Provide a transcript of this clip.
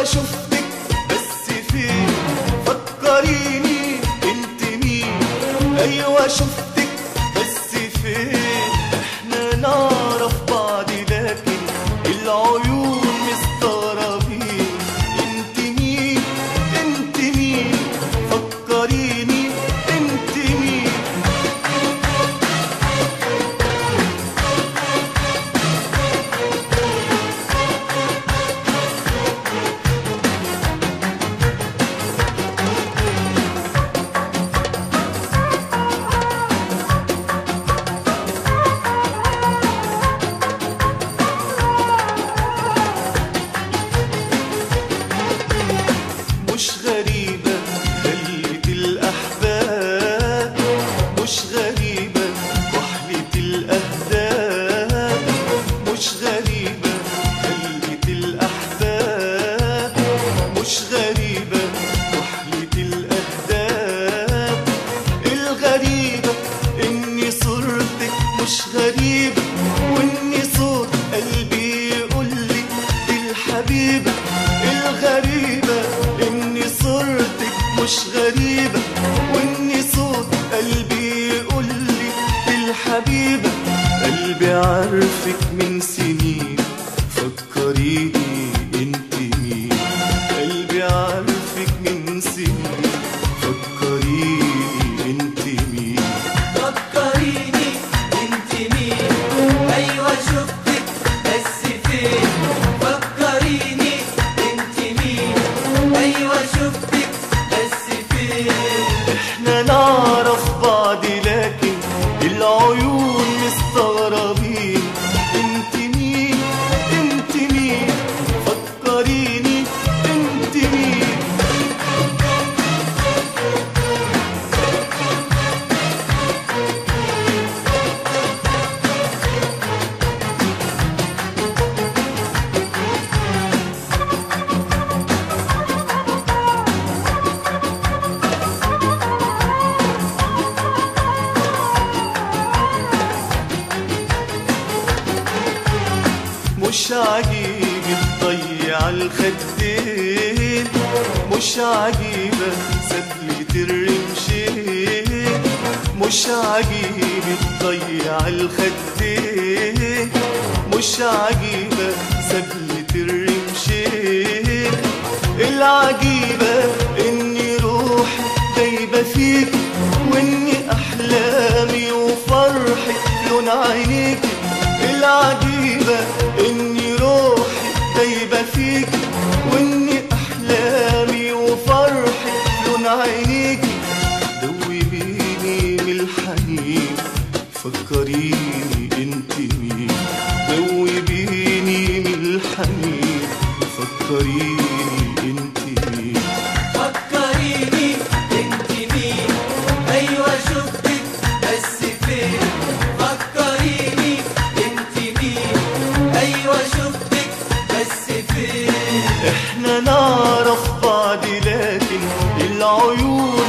ايوه شفتك بس فين فكريني انت مين ايوه شفتك بس فين احنا نعرف بعض لكن العيون مستغربين انت مين انت مين فكريني انت مين مش غريبة خلة الأحباب مش غريبة وحلة الأهداف مش غريبة خلة الأحباب مش غريبة وحلة الأهداف الغريبة إني صورتك مش غريبة وإني صوت قلبي يقولي دي الحبيبة الغريبة إني صورتك مش غريبة وإني صوت قلبي يقولي دي الحبيبة قلبي عارفك من سنين فكريني انت مين قلبي عارفك من سنين فكريني انت مين فكريني انت مين ايوه شفتك بس فين فكريني انت مين ايوه شفتك بس فين احنا نعرف بعض لكن العيون مستغربين انت مين انت مين فكريني انت مين مش عجيب تضيع الخدين مش عجيبة سبلة الرمشين مش عجيب تضيع الخدين مش عجيبة سبلة الرمشين العجيبة اني روحي دايبة فيك واني احلامي وفرحي لون عينيك العجيبة اني روحي دايبة فيك واني احلامي وفرحي لون عينيك دوبيني من الحنين فكريني انت مين دوبيني من الحنين فكريني انت مين فكريني انت مين ايوه شفتك بس فين فكريني انت مين ايوه شفتك بس فين احنا نعرف بعض لكن العيون